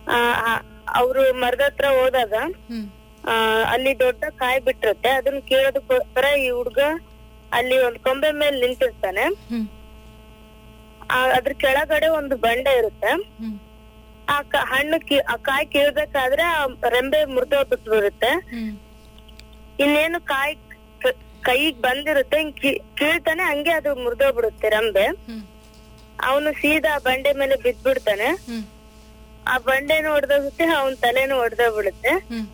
ಅವರು ಮರದ ಹತ್ರ ಹೋದಾಗ ಹ್ಮ್ ಆ, ಅಲ್ಲಿ ದೊಡ್ಡ ಕಾಯಿ ಬಿಟ್ಟಿರುತ್ತೆ ಅದನ್ನ ಕೀಳೋದಕ್ಕೋಸ್ಕರ ಈ ಹುಡ್ಗ ಅಲ್ಲಿ ಒಂದ್ ಕೊಂಬೆ ಮೇಲೆ ನಿಂತಿರ್ತಾನೆ ಹ್ಮ್ ಆ, ಅದ್ರ ಕೆಳಗಡೆ ಒಂದು ಬಂಡೆ ಇರುತ್ತೆ ಹ್ಮ್ ಆ ಕ- ಹಣ್ಣು ಕಿ ಆ ಕಾಯಿ ಕೀಳ್ಬೇಕಾದ್ರೆ ಆ ರೆಂಬೆ ಮುರಿದೋಗ್ಬಿಟ್ಟು ಬರುತ್ತೆ ಹ್ಮ್ ಇನ್ನೇನು ಕಾಯಿ ಕ- ಕೈಗ್ ಬಂದಿರುತ್ತೆ ಹಿಂಗ್ ಕೀ- ಕೀಳ್ತಾನೆ ಹಂಗೆ ಅದು ಮುರಿದೋಗ್ಬಿಡುತ್ತೆ ರೆಂಬೆ ಹ್ಮ್ ಅವನು ಸೀದಾ ಆ ಬಂಡೆ ಮೇಲೆ ಬಿದ್ದ್ಬಿಡ್ತಾನೆ ಹ್ಮ್ ಆ ಬಂಡೆನೂ ಹೊಡೆದೋಗುತ್ತೆ ಅವನ್ ತಲೆನೂ ಹೊಡೆದೋಗ್ಬಿಡುತ್ತೆ ಹ್ಮ್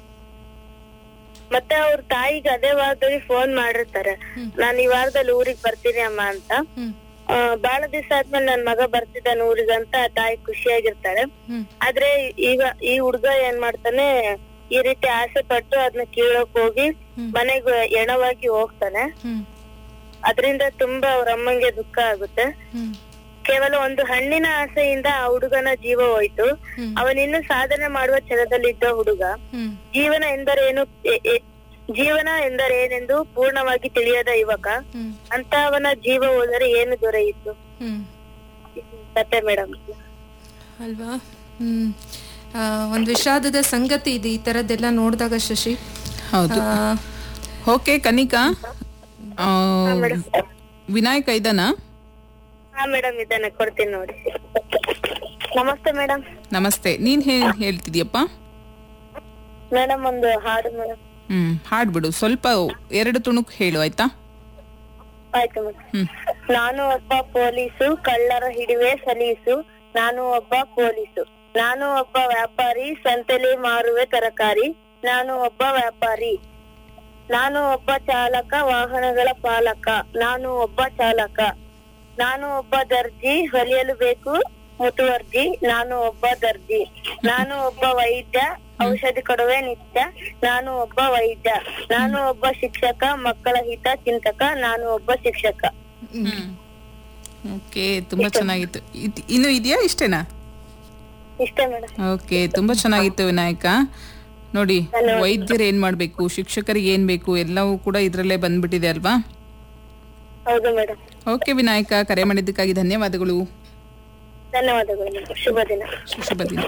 ಮತ್ತೆ ಅವ್ರ ತಾಯಿಗೆ ಅದೇ ವಾರದಲ್ಲಿ ಫೋನ್ ಮಾಡಿರ್ತಾರೆ ಹ್ಮ್. ನಾನ್ ಈ ವಾರದಲ್ಲಿ ಊರಿಗ್ ಬರ್ತೀನಿ ಅಮ್ಮ ಅಂತ ಹ್ಮ್ ಆ, ಬಾಳ ದಿವಸ ಆದ್ಮೇಲೆ ನನ್ ಮಗ ಬರ್ತಿದ್ದಾನೆ ಊರಿಗೆ ಅಂತ ಆ ತಾಯಿ ಖುಷಿಯಾಗಿರ್ತಾರೆ ಹ್ಮ್ ಆದ್ರೆ ಈಗ ಈ ಹುಡ್ಗ ಏನ್ ಮಾಡ್ತಾನೆ ಈ ರೀತಿ ಆಸೆ ಪಟ್ಟು ಅದನ್ನ ಕೀಳಕ್ ಹೋಗಿ ಹ್ಮ್. ಮನೆಗೆ ಎಣವಾಗಿ ಹೋಗ್ತಾನೆ ಹ್ಮ್ ಅದರಿಂದ ತುಂಬಾ ಅವ್ರ ಅಮ್ಮಂಗೆ ದುಃಖ ಆಗುತ್ತೆ ಹ್ಮ್ ಕೇವಲ ಒಂದು ಹಣ್ಣಿನ ಆಸೆಯಿಂದ ಆ ಹುಡುಗನ ಜೀವ ಹೋಯ್ತು ಹ್ಮ್ ಅವನಿನ್ನು ಸಾಧನೆ ಮಾಡುವ ಛಲದಲ್ಲಿದ್ದ ಹುಡುಗ ಹ್ಮ್ ಜೀವನ ಎಂದರೇನು ಎ- ಎ- ಜೀವನ ಎಂದರೇನೆಂದು ಪೂರ್ಣವಾಗಿ ತಿಳಿಯದ ಯುವಕ ಹ್ಮ್ ಅಂತವನ ಜೀವ ಹೋದರೆ ಏನು ದೊರೆಯಿತು ಹ್ಮ್ ಕತೆ ಮೇಡಮ್ ಅಲ್ವಾ ಹ್ಮ್ ಆ, ಒಂದ್ ವಿಷಾದದ ಸಂಗತಿ ಇದೆ ಈ ತರದ್ದೆಲ್ಲ ನೋಡಿದಾಗ ಶಶಿ ಹೌದು ಆ, ಓಕೆ ಕನಿಕಾ ಆ, ವಿನಾಯಕ ಇದ್ದಾನಾ ಹಾ ಮೇಡಮ್ ಇದನ್ನ ಕೊಡ್ತೀನಿ ನೋಡಿ ನಮಸ್ತೆ ಮೇಡಮ್ ನಮಸ್ತೆ ನೀನ್ ಏನ್ ಹೇಳ್ತಿದ್ಯಪ್ಪ ಮೇಡಮ್ ಒಂದು ಹಾಡು ಮೇಡಮ್ ಹ್ಮ್ ಹಾಡ್ಬಿಡು ಸ್ವಲ್ಪ ಎರಡು ತುಣುಕು ಹೇಳು ಆಯ್ತಾ ಆಯ್ತು ಮೇಡಮ್ ಹ್ಮ್ ನಾನು ಒಬ್ಬ ಪೊಲೀಸು ಕಳ್ಳರ ಹಿಡಿವೆ ಸಲೀಸು ನಾನು ಒಬ್ಬ ಪೊಲೀಸು ನಾನು ಒಬ್ಬ ವ್ಯಾಪಾರಿ ಸಂತೆಲಿ ಮಾರುವೆ ತರಕಾರಿ ನಾನು ಒಬ್ಬ ವ್ಯಾಪಾರಿ ನಾನು ಒಬ್ಬ ಚಾಲಕ ವಾಹನಗಳ ಪಾಲಕ ನಾನು ಒಬ್ಬ ಚಾಲಕ ನಾನು ಒಬ್ಬ ದರ್ಜಿ ಹೊಲಿಯಲು ಬೇಕು ಮುತುವರ್ಜಿ ನಾನು ಒಬ್ಬ ದರ್ಜಿ ನಾನು ಒಬ್ಬ ವೈದ್ಯ ಔಷಧಿ ಕೊಡುವೆ ನಿತ್ಯ ನಾನು ಒಬ್ಬ ವೈದ್ಯ ನಾನು ಒಬ್ಬ ಶಿಕ್ಷಕ ಮಕ್ಕಳ ಹಿತ ಚಿಂತಕ ನಾನು ಒಬ್ಬ ಶಿಕ್ಷಕ ಓಕೆ ತುಂಬಾ ಚೆನ್ನಾಗಿತ್ತು ಇದ್- ಇನ್ನು ಇದೆಯಾ ಇಷ್ಟೇನಾ ಇಷ್ಟೇ ಮೇಡಮ್ ಓಕೆ ತುಂಬಾ ಚೆನ್ನಾಗಿತ್ತು ವಿನಾಯಕ ನೋಡಿ ವೈದ್ಯರು ಏನ್ ಮಾಡ್ಬೇಕು ಶಿಕ್ಷಕರಿಗೆ ಏನ್ ಬೇಕು ಎಲ್ಲವೂ ಕೂಡ ಇದ್ರಲ್ಲೇ ಬಂದ್ಬಿಟ್ಟಿದೆ ಅಲ್ವಾ ಹೌದು ಮೇಡಮ್ ಓಕೆ ವಿನಾಯಕ ಕರೆ ಮಾಡಿದ್ದಕ್ಕಾಗಿ ಧನ್ಯವಾದಗಳು ಧನ್ಯವಾದಗಳು ಮೇಡಮ್ ಶುಭ ದಿನ ಶುಭ ದಿನ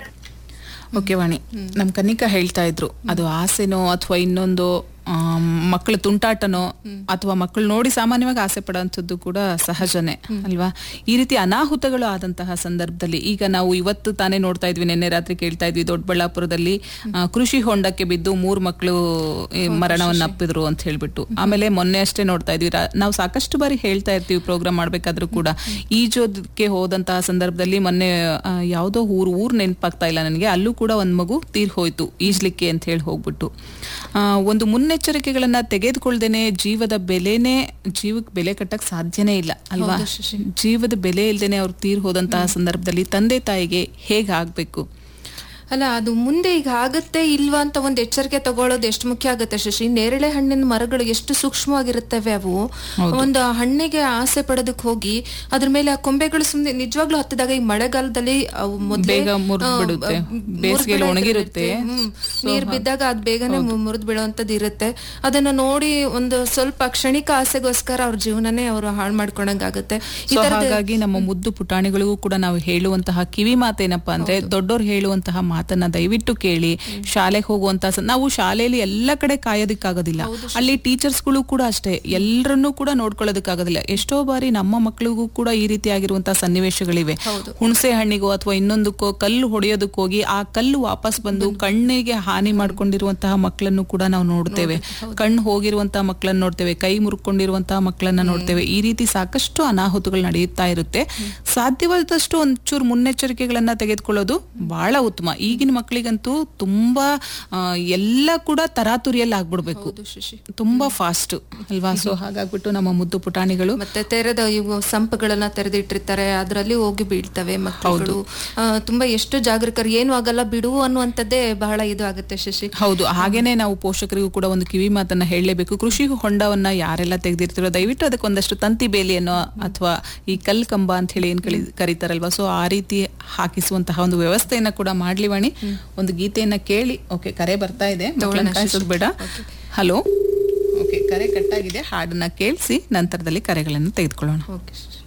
ಓಕೆ ವಾಣಿ ನಮ್ ಕನಿಕಾ ಹೇಳ್ತಾ ಇದ್ರು ಅದು ಆಸೆನೋ ಅಥವಾ ಇನ್ನೊಂದು ಆಮ್, ಮಕ್ಕಳ ತುಂಟಾಟನೋ ಅಥವಾ ಮಕ್ಕಳು ನೋಡಿ ಸಾಮಾನ್ಯವಾಗಿ ಆಸೆ ಪಡೋಂಥದ್ದು ಕೂಡ ಸಹಜನೇ ಅಲ್ವಾ ಈ ರೀತಿ ಅನಾಹುತಗಳು ಆದಂತಹ ಸಂದರ್ಭದಲ್ಲಿ ಈಗ ನಾವು ಇವತ್ತು ತಾನೇ ನೋಡ್ತಾ ಇದ್ವಿ ನಿನ್ನೆ ರಾತ್ರಿ ಕೇಳ್ತಾ ಇದ್ವಿ ದೊಡ್ಡಬಳ್ಳಾಪುರದಲ್ಲಿ ಆ, ಕೃಷಿ ಹೊಂಡಕ್ಕೆ ಬಿದ್ದು ಮೂರ್ ಮಕ್ಕಳು ಮರಣವನ್ನ ಅಪ್ಪಿದ್ರು ಅಂತ ಹೇಳ್ಬಿಟ್ಟು ಆಮೇಲೆ ಮೊನ್ನೆ ಅಷ್ಟೇ ನೋಡ್ತಾ ಇದ್ವಿ ರಾ- ನಾವು ಸಾಕಷ್ಟು ಬಾರಿ ಹೇಳ್ತಾ ಇರ್ತೀವಿ ಪ್ರೋಗ್ರಾಮ್ ಮಾಡ್ಬೇಕಾದ್ರೂ ಕೂಡ ಈಜೋದಕ್ಕೆ ಹೋದಂತಹ ಸಂದರ್ಭದಲ್ಲಿ ಮೊನ್ನೆ ಆ, ಯಾವ್ದೋ ಊರು ಊರ್ ನೆನಪಾಗ್ತಾ ಇಲ್ಲ ನನಗೆ ಅಲ್ಲೂ ಕೂಡ ಒಂದ್ ಮಗು ತೀರ್ ಹೋಯ್ತು ಈಜ್ಲಿಕ್ಕೆ ಅಂತ ಹೇಳಿ ಹೋಗ್ಬಿಟ್ಟು ಆ, ಒಂದು ಮುನ್ನೆಚ್ಚರಿಕೆಗಳನ್ನ ತೆಗೆದುಕೊಳ್ದೇನೆ ಜೀವದ ಬೆಲೆನೇ ಜೀವಕ್ಕೆ ಬೆಲೆ ಕಟ್ಟಕ್ ಸಾಧ್ಯನೇ ಇಲ್ಲ ಅಲ್ವಾ ಜೀವದ ಬೆಲೆ ಇಲ್ದೇನೆ ಅವ್ರು ತೀರ್ ಹೋದಂತಹ ಸಂದರ್ಭದಲ್ಲಿ ತಂದೆ ತಾಯಿಗೆ ಹೇಗ್ ಆಗ್ಬೇಕು ಅಲ್ಲ ಅದು ಮುಂದೆ ಈಗ ಆಗತ್ತೆ ಇಲ್ವಾ ಅಂತ ಒಂದು ಎಚ್ಚರಿಕೆ ತಗೊಳ್ಳೋದು ಎಷ್ಟು ಮುಖ್ಯ ಆಗುತ್ತೆ ಶಶಿ ನೇರಳೆ ಹಣ್ಣಿನ ಮರಗಳು ಎಷ್ಟು ಸೂಕ್ಷ್ಮವಾಗಿರುತ್ತವೆ ಅವು ಒಂದು ಹಣ್ಣಿಗೆ ಆಸೆ ಪಡೋದಕ್ಕೆ ಹೋಗಿ ಅದ್ರ ಮೇಲೆ ಆ ಕೊಂಬೆಗಳು ಸುಮ್ನೆ ನಿಜವಾಗ್ಲೂ ಹತ್ತಿದಾಗ ಈ ಮಳೆಗಾಲದಲ್ಲಿ ಅವು ಮೊದ್ಲೇ, ಬೇಗ ಮುರ್ದ್ ಆ, ಬಿಡುತ್ತೆ. ಆ, ಮುರ್ದ್ ಬೇಸಿಗೆಯಲ್ಲಿ ಬಿಡೋದ್ ಒಣಗಿರುತ್ತೆ. ಇರುತ್ತೆ. ಹ್ಮ್. ನೀರ್ ಬಿದ್ದಾಗ ಅದ್ ಬೇಗನೆ ಮುರಿದ್ ಬೀಳೋಂಥದ್ದು ಇರುತ್ತೆ ಅದನ್ನ ನೋಡಿ ಒಂದು ಸ್ವಲ್ಪ ಕ್ಷಣಿಕ ಆಸೆಗೋಸ್ಕರ ಅವ್ರ ಜೀವನನೇ ಅವರು ಹಾಳು ಮಾಡ್ಕೊಂಡಂಗಾಗುತ್ತೆ ಈ ಸೊ ತರದ ಹಾಗಾಗಿ ನಮ್ಮ ಮುದ್ದು ಪುಟಾಣಿಗಳಿಗೂ ಕೂಡ ನಾವು ಹೇಳುವಂತಹ ಕಿವಿ ಮಾತೇನಪ್ಪಾ ಅಂದ್ರೆ ದೊಡ್ಡೋರು ಹೇಳುವಂತಹ ಮಾತನ್ನ ದಯವಿಟ್ಟು ಕೇಳಿ ಶಾಲೆಗೆ ಹೋಗುವಂತಹ ಸ- ನಾವು ಶಾಲೆಯಲ್ಲಿ ಎಲ್ಲ ಕಡೆ ಕಾಯೋದಕ್ಕಾಗೋದಿಲ್ಲ ಅಲ್ಲಿ ಟೀಚರ್ಸ್ಗಳು ಕೂಡ ಅಷ್ಟೇ ಎಲ್ಲರನ್ನೂ ಕೂಡ ನೋಡ್ಕೊಳ್ಳೋದಕ್ಕಾಗೋದಿಲ್ಲ ಎಷ್ಟೋ ಬಾರಿ ನಮ್ಮ ಮಕ್ಕಳಿಗೂ ಕೂಡ ಈ ರೀತಿಯಾಗಿರುವಂತಹ ಸನ್ನಿವೇಶಗಳಿವೆ ಹುಣಸೆ ಹಣ್ಣಿಗೋ ಅಥವಾ ಇನ್ನೊಂದಕ್ಕೋ ಕಲ್ಲು ಹೊಡೆಯೋದಕ್ಕೆ ಹೋಗಿ ಆ ಕಲ್ಲು ವಾಪಸ್ ಬಂದು ಕಣ್ಣಿಗೆ ಹಾನಿ ಮಾಡ್ಕೊಂಡಿರುವಂತಹ ಮಕ್ಕಳನ್ನು ಕೂಡ ನಾವು ನೋಡ್ತೇವೆ ಕಣ್ಣು ಹೋಗಿರುವಂತಹ ಮಕ್ಕಳನ್ನ ನೋಡ್ತೇವೆ ಕೈ ಮುರ್ಕೊಂಡಿರುವಂತಹ ಮಕ್ಕಳನ್ನ ನೋಡ್ತೇವೆ ಈ ರೀತಿ ಸಾಕಷ್ಟು ಅನಾಹುತಗಳು ನಡೆಯುತ್ತಾ ಇರುತ್ತೆ ಸಾಧ್ಯವಾದಷ್ಟು ಒಂಚೂರು ಮುನ್ನೆಚ್ಚರಿಕೆಗಳನ್ನ ತೆಗೆದುಕೊಳ್ಳೋದು ಬಹಳ ಉತ್ತಮ ಈಗಿನ ಮಕ್ಕಳಿಗಂತೂ ತುಂಬಾ ಆ, ಎಲ್ಲ ಕೂಡ ತರಾತುರಿಯಲ್ಲಿ ಆಗ್ಬಿಡ್ಬೇಕು ಶಶಿ ತುಂಬಾ ಫಾಸ್ಟ್ ಅಲ್ವಾ ಸೊ ಹಾಗಾಗ್ಬಿಟ್ಟು ನಮ್ಮ ಮುದ್ದು ಪುಟಾಣಿಗಳು ಮತ್ತೆ ತೆರೆದ ಇವು ಸಂಪುಗಳನ್ನ ತೆರೆದಿಟ್ಟಿರ್ತಾರೆ ಅದರಲ್ಲಿ ಹೋಗಿ ಬೀಳ್ತವೆ ಮಕ್ಕಳು ತುಂಬಾ ಎಷ್ಟು ಜಾಗರೂಕರು ಏನು ಆಗಲ್ಲ ಬಿಡು ಅನ್ನುವಂಥದ್ದೇ ಬಹಳ ಇದು ಆಗುತ್ತೆ ಶಶಿ ಹೌದು ಹಾಗೇನೆ ನಾವು ಪೋಷಕರಿಗೂ ಕೂಡ ಒಂದು ಕಿವಿ ಮಾತನ್ನ ಹೇಳಲೇಬೇಕು ಕೃಷಿ ಹೊಂಡವನ್ನ ಯಾರೆಲ್ಲ ತೆಗೆದಿರ್ತಿರೋ ದಯವಿಟ್ಟು ಅದಕ್ಕೆ ಒಂದಷ್ಟು ತಂತಿ ಬೇಲಿಯನ್ನು ಅಥವಾ ಈ ಕಲ್ ಕಂಬ ಅಂತ ಹೇಳಿ ಏನ್ ಕಳಿ ಕರೀತಾರಲ್ವಾ ಸೊ ಆ ರೀತಿ ಹಾಕಿಸುವಂತಹ ಒಂದು ವ್ಯವಸ್ಥೆಯನ್ನ ಕೂಡ ಮಾಡ್ಲಿ ವಾಣಿ ಒಂದು ಗೀತೆಯನ್ನ ಕೇಳಿ ಓಕೆ ಕರೆ ಬರ್ತಾ ಇದೆ ಮಕ್ಕಳನ್ನ ಕಾಯ್ಸೋದ್ ಬೇಡ ಹಲೋ ಓಕೆ ಕರೆ ಕಟ್ಟಾಗಿದೆ ಹಾಡನ್ನ ಕೇಳಿಸಿ ನಂತರದಲ್ಲಿ ಕರೆಗಳನ್ನು ತೆಗೆದುಕೊಳ್ಳೋಣ ಓಕೆ ಶಶಿ